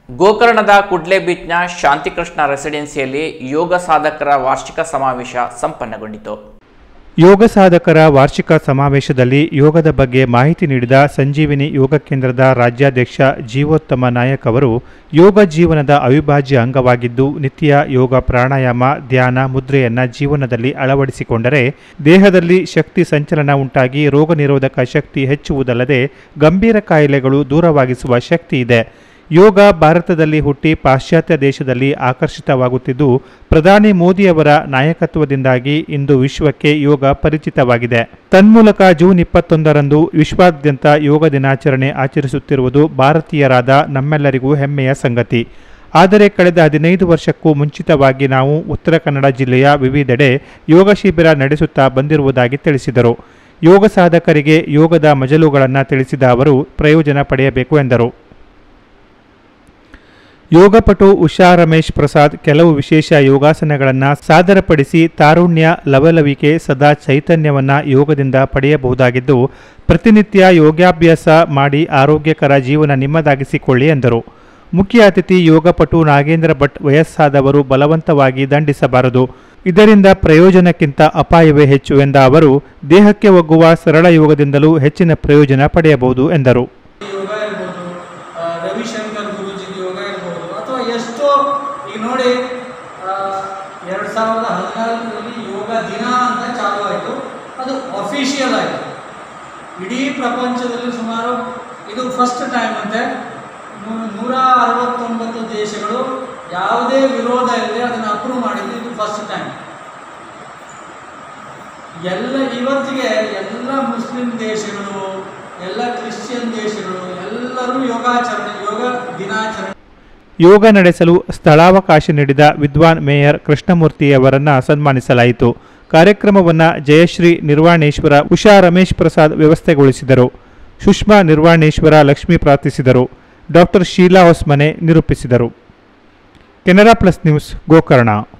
ಗೋಕರ್ಣದ ಕುಡ್ಲೆ ಬೀಚ್ನ ಶಾಂತಿಕೃಷ್ಣ ರೆಸಿಡೆನ್ಸಿಯಲ್ಲಿ ಯೋಗ ಸಾಧಕರ ವಾರ್ಷಿಕ ಸಮಾವೇಶ ಸಂಪನ್ನಗೊಂಡಿತು ಯೋಗ ಸಾಧಕರ ವಾರ್ಷಿಕ ಸಮಾವೇಶದಲ್ಲಿ ಯೋಗದ ಬಗ್ಗೆ ಮಾಹಿತಿ ನೀಡಿದ ಸಂಜೀವಿನಿ ಯೋಗ ಕೇಂದ್ರದ ರಾಜ್ಯಾಧ್ಯಕ್ಷ ಜೀವೋತ್ತಮ ನಾಯಕ್ ಅವರು ಯೋಗ ಜೀವನದ ಅವಿಭಾಜ್ಯ ಅಂಗವಾಗಿದ್ದು ನಿತ್ಯ ಯೋಗ ಪ್ರಾಣಾಯಾಮ ಧ್ಯಾನ ಮುದ್ರೆಯನ್ನ ಜೀವನದಲ್ಲಿ ಅಳವಡಿಸಿಕೊಂಡರೆ ದೇಹದಲ್ಲಿ ಶಕ್ತಿ ಸಂಚಲನ ಉಂಟಾಗಿ ರೋಗ ನಿರೋಧಕ ಶಕ್ತಿ ಹೆಚ್ಚುವುದಲ್ಲದೆ ಗಂಭೀರ ಕಾಯಿಲೆಗಳು ದೂರವಾಗಿಸುವ ಶಕ್ತಿ ಇದೆ ಯೋಗ ಭಾರತದಲ್ಲಿ ಹುಟ್ಟಿ ಪಾಶ್ಚಾತ್ಯ ದೇಶದಲ್ಲಿ ಆಕರ್ಷಿತವಾಗುತ್ತಿದ್ದು ಪ್ರಧಾನಿ ಮೋದಿಯವರ ನಾಯಕತ್ವದಿಂದಾಗಿ ಇಂದು ವಿಶ್ವಕ್ಕೆ ಯೋಗ ಪರಿಚಿತವಾಗಿದೆ ತನ್ಮೂಲಕ ಜೂನ್ ಇಪ್ಪತ್ತೊಂದರಂದು ವಿಶ್ವಾದ್ಯಂತ ಯೋಗ ದಿನಾಚರಣೆ ಆಚರಿಸುತ್ತಿರುವುದು ಭಾರತೀಯರಾದ ನಮ್ಮೆಲ್ಲರಿಗೂ ಹೆಮ್ಮೆಯ ಸಂಗತಿ ಆದರೆ ಕಳೆದ ಹದಿನೈದು ವರ್ಷಕ್ಕೂ ಮುಂಚಿತವಾಗಿ ನಾವು ಉತ್ತರ ಕನ್ನಡ ಜಿಲ್ಲೆಯ ವಿವಿಧೆಡೆ ಯೋಗ ಶಿಬಿರ ನಡೆಸುತ್ತಾ ಬಂದಿರುವುದಾಗಿ ತಿಳಿಸಿದರು ಯೋಗ ಸಾಧಕರಿಗೆ ಯೋಗದ ಮಜಲುಗಳನ್ನು ತಿಳಿಸಿದ ಅವರು ಪ್ರಯೋಜನ ಪಡೆಯಬೇಕು ಎಂದರು ಯೋಗಪಟು ಉಷಾ ರಮೇಶ್ ಪ್ರಸಾದ್ ಕೆಲವು ವಿಶೇಷ ಯೋಗಾಸನಗಳನ್ನು ಸಾದರಪಡಿಸಿ ತಾರುಣ್ಯ ಲವಲವಿಕೆ ಸದಾ ಚೈತನ್ಯವನ್ನ ಯೋಗದಿಂದ ಪಡೆಯಬಹುದಾಗಿದ್ದು ಪ್ರತಿನಿತ್ಯ ಯೋಗಾಭ್ಯಾಸ ಮಾಡಿ ಆರೋಗ್ಯಕರ ಜೀವನ ನಿಮ್ಮದಾಗಿಸಿಕೊಳ್ಳಿ ಎಂದರು ಮುಖ್ಯ ಅತಿಥಿ ಯೋಗಪಟು ನಾಗೇಂದ್ರ ಭಟ್ ವಯಸ್ಸಾದವರು ಬಲವಂತವಾಗಿ ದಂಡಿಸಬಾರದು ಇದರಿಂದ ಪ್ರಯೋಜನಕ್ಕಿಂತ ಅಪಾಯವೇ ಹೆಚ್ಚು ಎಂದ ಅವರು ದೇಹಕ್ಕೆ ಒಗ್ಗುವ ಸರಳ ಯೋಗದಿಂದಲೂ ಹೆಚ್ಚಿನ ಪ್ರಯೋಜನ ಪಡೆಯಬಹುದು ಎಂದರು ಯೋಗ ಇರ್ಬೋದು ಆ, ರವಿಶಂಕರ್ ಗುರೂಜಿದ ಯೋಗ ಇರ್ಬೋದು ಅಥವಾ ಎಷ್ಟೋ ಈಗ ನೋಡಿ ಎರಡು ಸಾವಿರದ ಹದಿನಾಲ್ಕರಲ್ಲಿ ಯೋಗ ದಿನ ಅಂತ ಚಾಲು ಆಯಿತು ಅದು ಅಫಿಷಿಯಲ್ ಆಯಿತು ಇಡೀ ಪ್ರಪಂಚದಲ್ಲಿ ಸುಮಾರು ಇದು ಫಸ್ಟ್ ಟೈಮ್ ಅಂತೆ ನೂ- ನೂರ ಅರವತ್ತೊಂಬತ್ತು ದೇಶಗಳು ಯಾವುದೇ ವಿರೋಧ ಇಲ್ಲದೆ ಅದನ್ನು ಅಪ್ರೂವ್ ಮಾಡಿದ್ದು ಇದು ಫಸ್ಟ್ ಟೈಮ್ ಎಲ್ಲ ಇವತ್ತಿಗೆ ಎಲ್ಲ ಮುಸ್ಲಿಂ ದೇಶಗಳು ಎಲ್ಲ ಕ್ರಿಶ್ಚಿಯನ್ ದೇಶಗಳು ಎಲ್ಲರೂ ಯೋಗಾಚರಣೆ ಯೋಗ ದಿನಾಚರಣೆ ಯೋಗ ನಡೆಸಲು ಸ್ಥಳಾವಕಾಶ ನೀಡಿದ ವಿದ್ವಾನ್ ಮೇಯರ್ ಕೃಷ್ಣಮೂರ್ತಿಯವರನ್ನ ಸನ್ಮಾನಿಸಲಾಯಿತು ಕಾರ್ಯಕ್ರಮವನ್ನು ಜಯಶ್ರೀ ನಿರ್ವಾಣೇಶ್ವರ ಉಷಾ ರಮೇಶ್ ಪ್ರಸಾದ್ ವ್ಯವಸ್ಥೆಗೊಳಿಸಿದರು ಸುಷ್ಮಾ ನಿರ್ವಾಣೇಶ್ವರ ಲಕ್ಷ್ಮಿ ಪ್ರಾರ್ಥಿಸಿದರು ಡಾಕ್ಟರ್ ಶೀಲಾ ಹೊಸ್ಮನೆ ನಿರೂಪಿಸಿದರು ಕೆನರಾ ಪ್ಲಸ್ ನ್ಯೂಸ್ ಗೋಕರ್ಣ